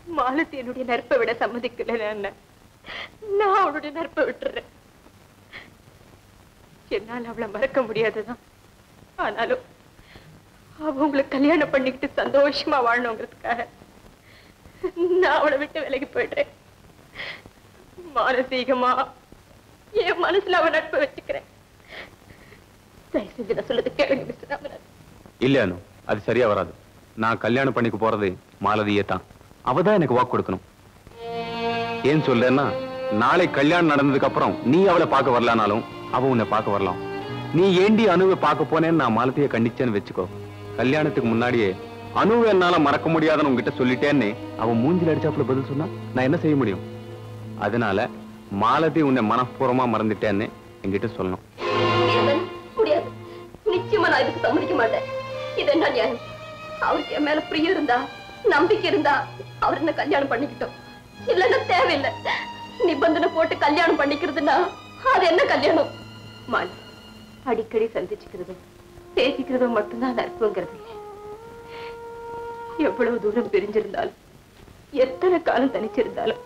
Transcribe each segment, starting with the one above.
மாலத்தி என்னுடைய நற்பை விட சம்மதிக்கல என்ன நான் அவளுடைய நற்பை விட்டுறேன் என்னால் அவளை மறக்க முடியாதுதான் ஆனாலும் அவ உங்களை கல்யாணம் பண்ணிக்கிட்டு சந்தோஷமா வாழணுங்கிறதுக்காக நான் அவளை விட்டு விலகி போயிடுறேன் மானசீகமா என் மனசுல அவ நட்பை வச்சுக்கிறேன் தயவு செஞ்சு நான் சொல்லது கேளுங்க மிஸ்டர் ராமநாத் இல்ல அனு அது சரியா வராது நான் கல்யாணம் பண்ணிக்க போறது மாலதியே தான் அவ தான் எனக்கு வாக்கு கொடுக்கணும் ஏன் சொல்றேன்னா நாளை கல்யாணம் நடந்ததுக்கு அப்புறம் நீ அவளை பார்க்க வரலானாலும் அவ உன்னை பார்க்க வரலாம் நீ ஏண்டி அணுவை பார்க்க போனேன்னு நான் மாலதியை கண்டிச்சேன்னு வச்சுக்கோ கல்யாணத்துக்கு முன்னாடியே அணுவை என்னால மறக்க முடியாதுன்னு உங்ககிட்ட சொல்லிட்டேன்னு அவ மூஞ்சில அடிச்சாப்புல பதில் சொன்னா நான் என்ன செய்ய முடியும் அதனால மாலதி உன்னை மனப்பூர்வமா மறந்துட்டேன்னு என்கிட்ட சொல்லணும் முடியாது, முடியாது நிச்சயமா நான் இதுக்கு சம்மதிக்க மாட்டேன் இது என்ன நியாயம் அவருக்கு என் மேல பிரியம் இருந்தா நம்பிக்கை இருந்தா அவர் என்ன கல்யாணம் பண்ணிக்கிட்டோம் இல்லன்னா தேவையில்லை நிபந்தனை போட்டு கல்யாணம் பண்ணிக்கிறதுன்னா அது என்ன கல்யாணம் மாலு அடிக்கடி சந்திச்சுக்கிறதும் பேசிக்கிறதும் மட்டும்தான் நட்புங்கிறது இல்லை எவ்வளவு தூரம் பிரிஞ்சிருந்தாலும் எத்தனை காலம் தனிச்சிருந்தாலும்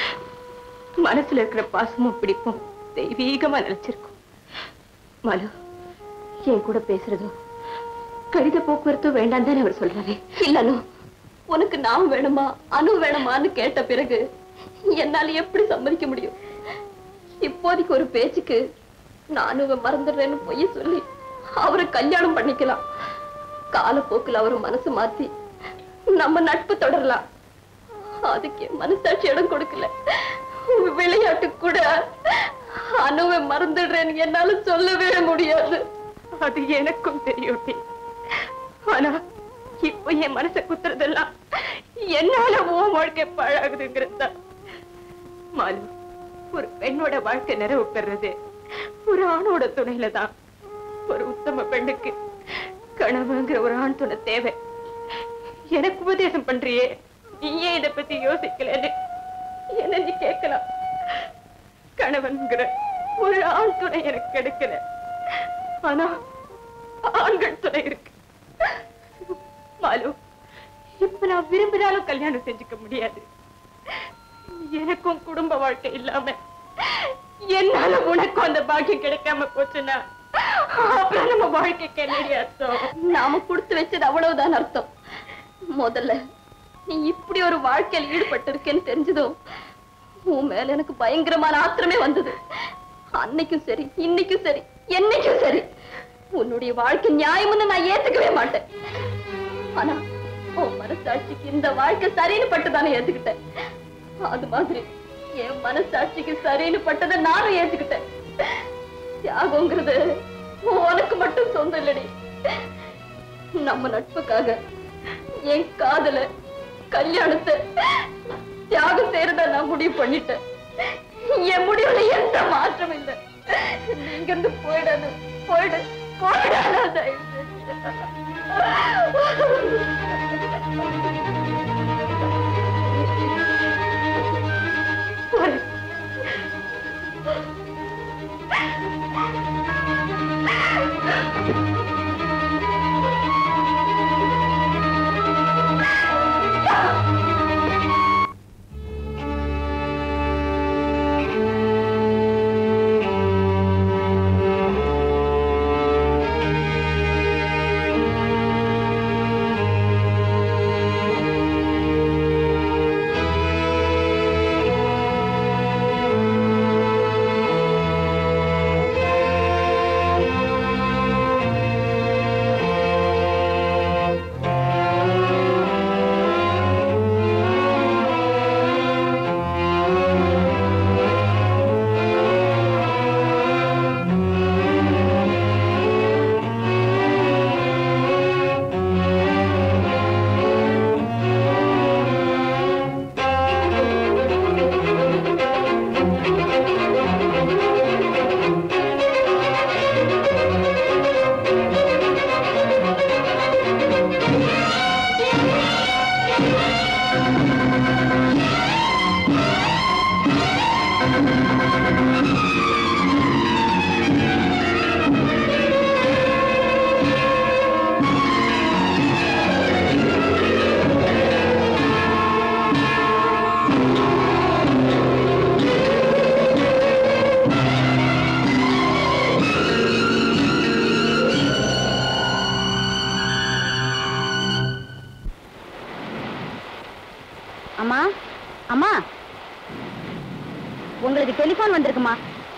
மனசுல இருக்கிற பாசமும் பிடிப்பும் தெய்வீகமா நினைச்சிருக்கும் மலு என் கூட பேசுறதும் கடித போக்குவரத்தும் வேண்டாம் தானே அவர் சொல்றாரு இல்ல அனு உனக்கு நான் வேணுமா அனு வேணுமான்னு கேட்ட பிறகு என்னால எப்படி சம்மதிக்க முடியும் இப்போதைக்கு ஒரு பேச்சுக்கு நானும் மறந்துடுறேன்னு பொய்ய சொல்லி அவரை கல்யாணம் பண்ணிக்கலாம் காலப்போக்கில் அவர் மனசு மாத்தி நம்ம நட்பு தொடரலாம் அதுக்கு என் மனசாட்சி இடம் கொடுக்கல விளையாட்டு கூட அணுவை மறந்துடுறேன்னு என்னால சொல்லவே முடியாது அது எனக்கும் தெரியும் டி. ஆனா இப்போ என் மனசை குத்துறதெல்லாம் என்னால உன் வாழ்க்கை பாழாகுதுங்கிறது தான் மாலு ஒரு பெண்ணோட வாழ்க்கை நிறைவு பெறது ஒரு ஆணோட துணையில தான் ஒரு உத்தம பெண்ணுக்கு கணவங்கிற ஒரு ஆண் துணை தேவை எனக்கு உபதேசம் பண்றியே நீ ஏன் இதை பத்தி யோசிக்கலன்னு என்ன நீ கேட்கலாம் கணவன்கிற ஒரு ஆண் துணை எனக்கு கிடைக்கல ஆனா ஆண்கள் துணை இருக்கு மாலு இப்ப நான் விரும்பினாலும் கல்யாணம் செஞ்சுக்க முடியாது எனக்கும் குடும்ப வாழ்க்கை இல்லாம என்னால உனக்கும் அந்த பாக்கியம் கிடைக்காம போச்சுன்னா அப்புறம் நம்ம வாழ்க்கைக்கு என்னடி அர்த்தம் நாம கொடுத்து வச்சது அவ்வளவுதான் அர்த்தம் முதல்ல நீ இப்படி ஒரு வாழ்க்கையில் ஈடுபட்டு இருக்கேன்னு தெரிஞ்சதும் உன் மேல எனக்கு பயங்கரமான ஆத்திரமே வந்தது அன்னைக்கும் சரி இன்னைக்கும் சரி என்னைக்கும் சரி உன்னுடைய வாழ்க்கை நியாயம்னு நான் ஏத்துக்கவே மாட்டேன் ஆனா உன் மனசாட்சிக்கு இந்த வாழ்க்கை சரின்னு பட்டுதானே ஏத்துக்கிட்டேன் அது மாதிரி என் மனசாட்சிக்கு சரின்னு பட்டதை நானும் ஏத்துக்கிட்டேன் தியாகங்கிறது உனக்கு மட்டும் சொந்தம் இல்லடி நம்ம நட்புக்காக என் காதல கல்யாணத்தை தியாகம் செய்யறத நான் முடிவு பண்ணிட்டேன் என் முடிவுல எந்த மாற்றம் இல்லை நீங்க இருந்து போயிடாது போயிடு போயிடாத தயவு செஞ்சு. அம்மா அம்மா உங்களுக்கு டெலிபோன் வந்திருக்குமா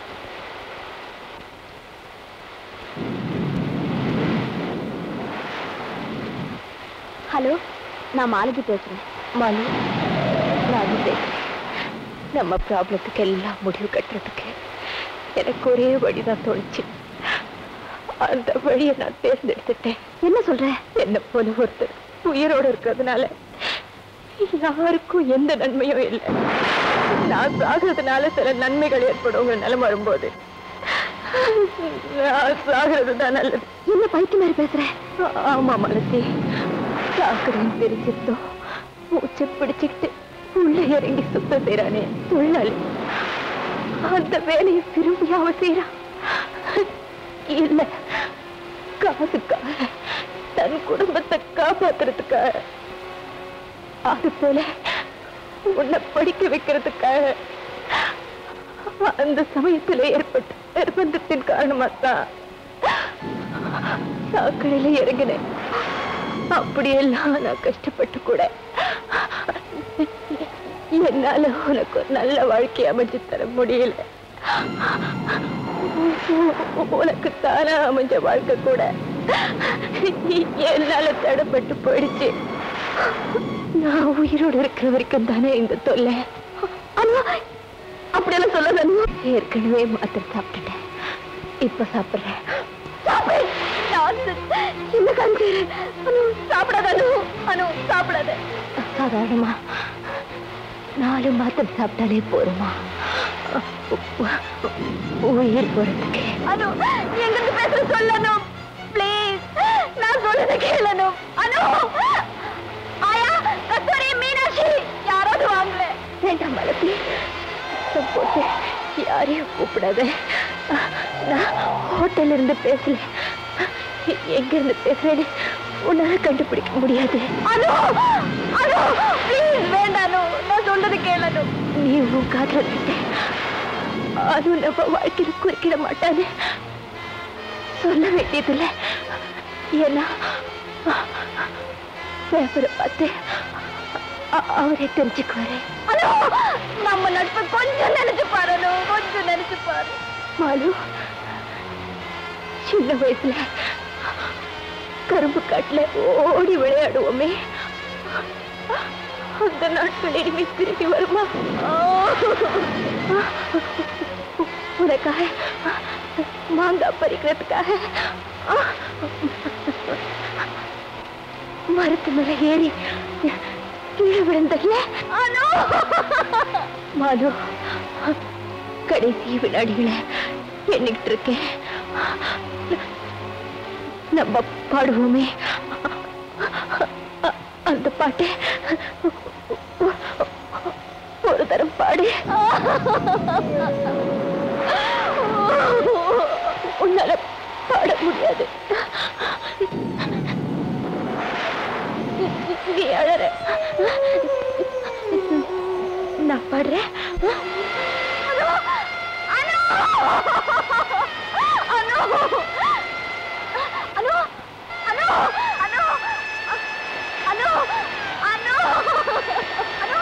ஹலோ நான் மாலதி பேசுறேன் மாலு நான் பேசுறேன் நம்ம ப்ராப்ளத்துக்கு எல்லாம் முடிவு கட்டுறதுக்கு எனக்கு ஒரே வழிதான் தோணுச்சு அந்த வழியை நான் தேர்ந்தெடுத்துட்டேன் என்ன சொல்ற என்ன போல ஒருத்தர் உயிரோட இருக்கிறதுனால யாருக்கும் எந்த நன்மையும் இல்லை நான் சாகிறதுனால சில நன்மைகள் ஏற்படுங்கிற நிலைமை வரும்போது நான் சாகிறது தான் நல்லது என்ன பைத்தியம் மாதிரி பேசுற ஆமா மலத்தி சாக்கடைன்னு தெரிஞ்சிருந்தோ மூச்சை பிடிச்சுக்கிட்டு உள்ள இறங்கி சுத்தம் செய்யறானே தொழிலாளி அந்த வேலையை விரும்பி அவ செய்யறான் இல்ல காசுக்காக தன் குடும்பத்தை காப்பாத்துறதுக்காக அது போல உன்னை படிக்க வைக்கிறதுக்காக அந்த சமயத்துல ஏற்பட்ட நிர்பந்தத்தின் காரணமாத்தான் சாக்கடையில இறங்கினேன் அப்படியெல்லாம் நான் கஷ்டப்பட்டு கூட என்னால உனக்கு ஒரு நல்ல வாழ்க்கை அமைஞ்சு தர முடியல உனக்கு தானா அமைஞ்ச வாழ்க்கை கூட என்னால தடைப்பட்டு போயிடுச்சு நான் உயிரோடு இருக்கிற வரைக்கும் தானே இந்த தொல்லை அம்மா அப்படியெல்லாம் சொல்ல ஏற்கனவே மாத்திரை சாப்பிட்டுட்டேன் இப்ப சாப்பிடுறேன் சாப்பிடு. nonsense. என்ன கஞ்சீரு அனு சாப்பிடாத அனு அனு சாப்பிடாத சாதாரணமா நாலு மாத்திரை சாப்பிட்டாலே போருமா உயிர் போறதுக்கு அனு எங்கிருந்து பேசுற சொல்லணும் ப்ளீஸ் நான் சொல்றத கேளணும் அனு ஆயா கஸ்தூரி மீனாட்சி யாராவது வாங்கல வேண்டாம் மலத்தி சத்தம் போட்டு யாரையும் கூப்பிடாத நான் ஹோட்டல்ல இருந்து பேசல எங்க இருந்து பேசுறேன்னு உன்னால கண்டுபிடிக்க முடியாது அனு அனு ப்ளீஸ் வேண்டானு நான் சொல்றது கேளணும் நீ உன் காதல விட்ட அது நம்ம வாழ்க்கையில குறுக்கிட மாட்டான்னு சொல்ல வேண்டியதில்ல ஏன்னா பேப்பரை பார்த்து அ- அவரே தெரிஞ்சுக்குவாரு அனு நம்ம நட்பு கொஞ்சம் நினைச்சு பாரு கொஞ்சம் நினைச்சு பாரு மாலு சின்ன வயசுல கரும்பு காட்டுல ஓடி விளையாடுவோமே அந்த நாட்கள் இனிமே திரும்பி வருமா உனக்காக மாங்காய் பறிக்கிறதுக்காக மரத்து மேல ஏறி கீழே விழுந்தல்ல மாலு கடைசி வினாடிகளை எண்ணிக்கிட்டு இருக்கேன் நம்ம பாடுவோமே அ- அந்த பாட்டு ஒரு தரம் பாடு உன்னால பாட முடியாது நீ அழற நான் பாடுறேன் அனு! அனு! அனு! அனு! அனு! அனு! அனு! அனு! அனு!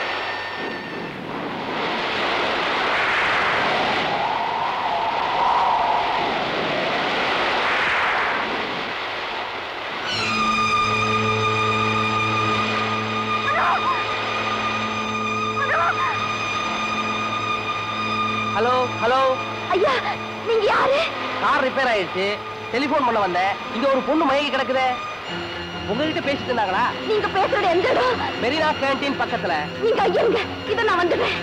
ஹலோ ஹலோ ஐயா நீங்க யாரு கார் ரிப்பேர் ஆயிடுச்சு டெலிபோன் பண்ண வந்தேன் இங்க ஒரு பொண்ணு மயங்கி கிடக்குதே உங்ககிட்ட பேசிட்டு இருந்தாங்களா நீங்க பேசுறது எந்த இடம் மெரினா கேண்டீன் பக்கத்துல நீங்க ஐயங்க இத நான் வந்துடுறேன்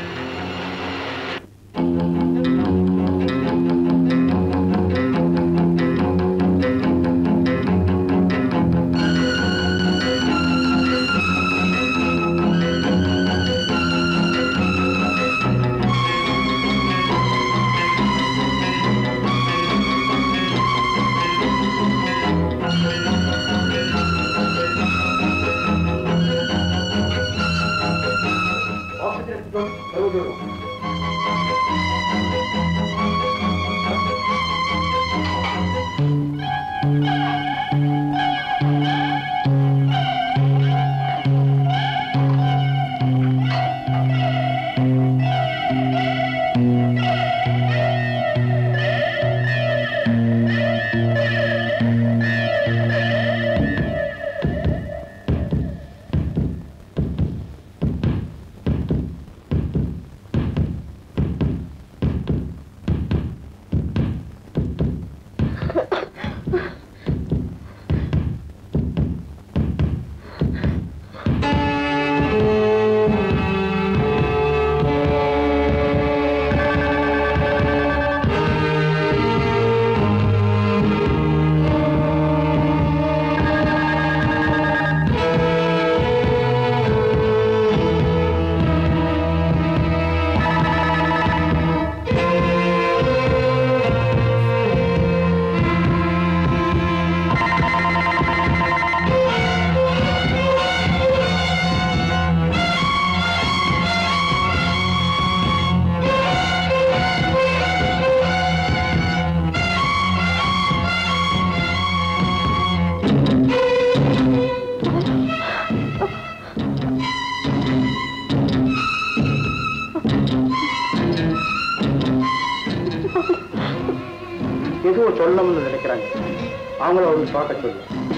எதுவும் சொல்லணும்னு நினைக்கிறாங்க அவங்கள ஒரு பார்க்க சொல்லு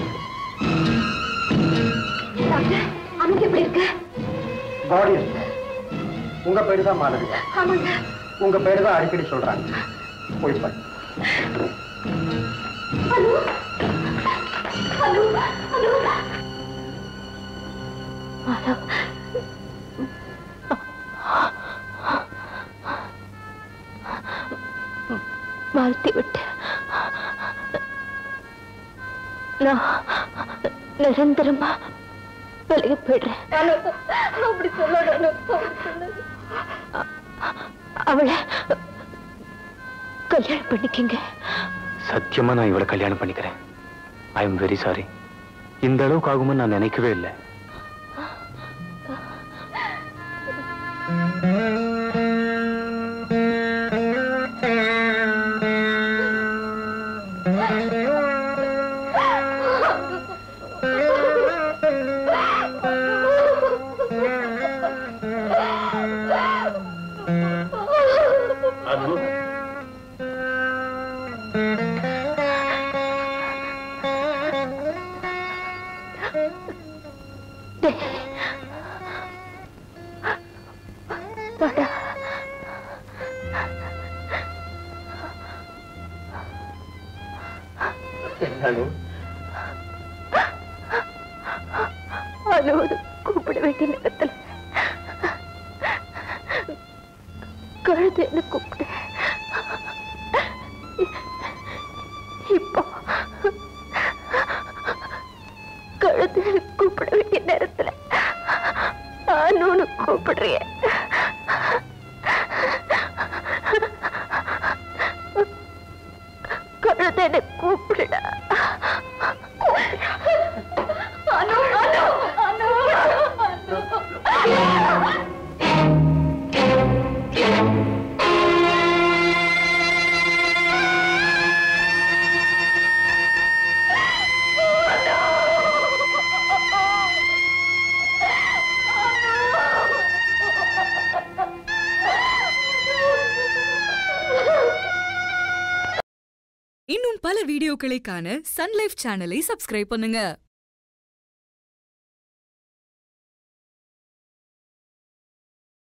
டாக்டர் அவனுக்கு எப்படி இருக்கு பாடி உங்க பேரு தான் மாலதி ஆமாங்க உங்க பேரு தான் அடிக்கடி சொல்றாங்க போய் பாரு ஹலோ ஹலோ ஹலோ ஹலோ வாழ்த்தி விட்டு நான் நிரந்தரமா விலகி போயிடுறேன் அப்படி சொல்லாத அவளை கல்யாணம் பண்ணிக்கங்க சத்தியமா நான் இவளை கல்யாணம் பண்ணிக்கிறேன் ஐ எம் வெரி சாரி இந்த அளவுக்கு ஆகும்னு நான் நினைக்கவே இல்லை அது வாடா. அனு அழுவது கூப்பிட வேண்டிய நேரத்துல கழுதைன்னு கூப்பிடு இப்போ கழுதைன்னு கூப்பிட வேண்டிய நேரத்துல அனுன்னு கூப்பிடுறிய கழுதைன்னு கூப்பிடுடா அனு அனு அனு அனு இன்னும் பல வீடியோக்களை காண சன்லைஃப் சேனலை சப்ஸ்கிரைப் பண்ணுங்க